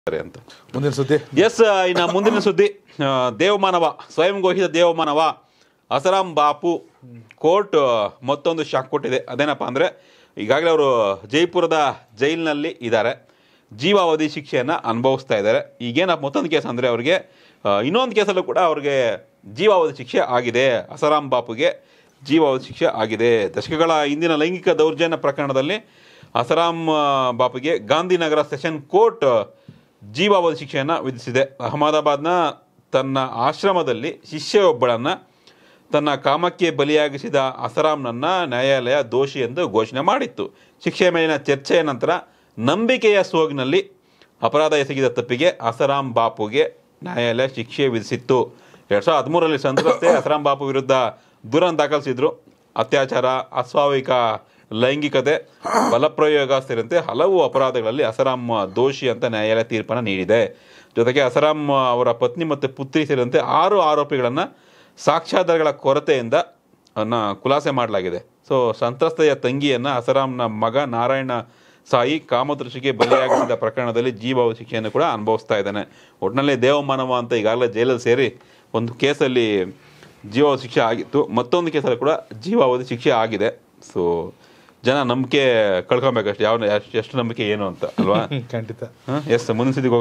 ಅಂತ ಮುಂದಿನ ಸುದ್ದಿ ಎಸ್ ಇನ್ನು ಮುಂದಿನ ಸುದ್ದಿ ಆ, ದೇವಮಾನವ ಸ್ವಯಂ ಘೋಷಿತ ದೇವಮಾನವ ಅಸರಾಂ ಬಾಪು ಕೋರ್ಟ್ ಮತ್ತೊಂದು ಶಾಕ್ ಕೊಟ್ಟಿದೆ ಅದೇನಪ್ಪ ಅಂದರೆ ಈಗಾಗಲೇ ಅವರು ಜೈಪುರದ ಜೈಲಿನಲ್ಲಿ ಇದ್ದಾರೆ ಜೀವಾವಧಿ ಶಿಕ್ಷೆಯನ್ನು ಅನುಭವಿಸ್ತಾ ಇದ್ದಾರೆ ಈಗೇನಪ್ಪ ಮತ್ತೊಂದು ಕೇಸ್ ಅಂದರೆ ಅವ್ರಿಗೆ ಆ, ಇನ್ನೊಂದು ಕೇಸಲ್ಲೂ ಕೂಡ ಅವ್ರಿಗೆ ಜೀವಾವಧಿ ಶಿಕ್ಷೆ ಆಗಿದೆ ಅಸರಾಂ ಬಾಪುಗೆ ಜೀವಾವಧಿ ಶಿಕ್ಷೆ ಆಗಿದೆ ದಶಕಗಳ ಹಿಂದಿನ ಲೈಂಗಿಕ ದೌರ್ಜನ್ಯ ಪ್ರಕರಣದಲ್ಲಿ ಅಸರಾಂ ಆ, ಬಾಪುಗೆ ಗಾಂಧಿನಗರ ಸೆಷನ್ ಕೋರ್ಟ್ ಜೀವಾವಧಿ ಶಿಕ್ಷೆಯನ್ನು ವಿಧಿಸಿದೆ ಅಹಮದಾಬಾದ್ನ ತನ್ನ ಆಶ್ರಮದಲ್ಲಿ ಶಿಷ್ಯೊಬ್ಬಳನ್ನು ತನ್ನ ಕಾಮಕ್ಕೆ ಬಲಿಯಾಗಿಸಿದ ಅಸರಾಂನನ್ನ ನ್ಯಾಯಾಲಯ ದೋಷಿ ಎಂದು ಘೋಷಣೆ ಮಾಡಿತ್ತು ಶಿಕ್ಷೆಯ ಮೇಲಿನ ಚರ್ಚೆಯ ನಂತರ ನಂಬಿಕೆಯ ಸೋಗಿನಲ್ಲಿ ಅಪರಾಧ ಎಸಗಿದ ತಪ್ಪಿಗೆ ಅಸರಾಂ ಬಾಪುಗೆ ನ್ಯಾಯಾಲಯ ಶಿಕ್ಷೆ ವಿಧಿಸಿತ್ತು ಎರಡು ಸಾವಿರದ ಹದಿಮೂರರಲ್ಲಿ ಸಂತ್ರಸ್ತೆ ಅಸರಾಂ ಬಾಪು ವಿರುದ್ಧ ದೂರನ್ನು ದಾಖಲಿಸಿದ್ರು ಅತ್ಯಾಚಾರ ಅಸ್ವಾಭಾವಿಕ ಲೈಂಗಿಕತೆ ಬಲಪ್ರಯೋಗ ಸೇರಿದಂತೆ ಹಲವು ಅಪರಾಧಗಳಲ್ಲಿ ಅಸರಾಂ ದೋಷಿ ಅಂತ ನ್ಯಾಯಾಲಯ ತೀರ್ಪನ್ನು ನೀಡಿದೆ ಜೊತೆಗೆ ಅಸರಾಂ ಅವರ ಪತ್ನಿ ಮತ್ತು ಪುತ್ರಿ ಸೇರಿದಂತೆ ಆರು ಆರೋಪಿಗಳನ್ನು ಸಾಕ್ಷ್ಯಾಧಾರಗಳ ಕೊರತೆಯಿಂದ ಅನ್ನ ಖುಲಾಸೆ ಮಾಡಲಾಗಿದೆ ಸೊ ಸಂತ್ರಸ್ತೆಯ ತಂಗಿಯನ್ನು ಅಸರಾಂನ ಮಗ ನಾರಾಯಣ ಸಾಯಿ ಕಾಮದೃಷ್ಟಿಗೆ ಬಲಿಯಾಗಿಸಿದ ಪ್ರಕರಣದಲ್ಲಿ ಜೀವಾವಧಿ ಶಿಕ್ಷೆಯನ್ನು ಕೂಡ ಅನುಭವಿಸ್ತಾ ಇದ್ದಾನೆ ಒಟ್ಟಿನಲ್ಲಿ ದೇವಮಾನವ ಅಂತ ಈಗಾಗಲೇ ಜೈಲಲ್ಲಿ ಸೇರಿ ಒಂದು ಕೇಸಲ್ಲಿ ಜೀವಾವಧಿ ಶಿಕ್ಷೆ ಆಗಿತ್ತು ಮತ್ತೊಂದು ಕೇಸಲ್ಲಿ ಕೂಡ ಜೀವಾವಧಿ ಶಿಕ್ಷೆ ಆಗಿದೆ ಸೊ ಜನ ನಂಬಿಕೆ ಕಳ್ಕೊಬೇಕಷ್ಟೆ ಯಾವ ಎಷ್ಟು ಎಷ್ಟು ನಂಬಿಕೆ ಏನು ಅಂತ ಅಲ್ವಾ ಖಂಡಿತ ಎಸ್ ಮುಂದಿನ ಸುದ್ದಿಗೆ ಹೋಗೋಣ.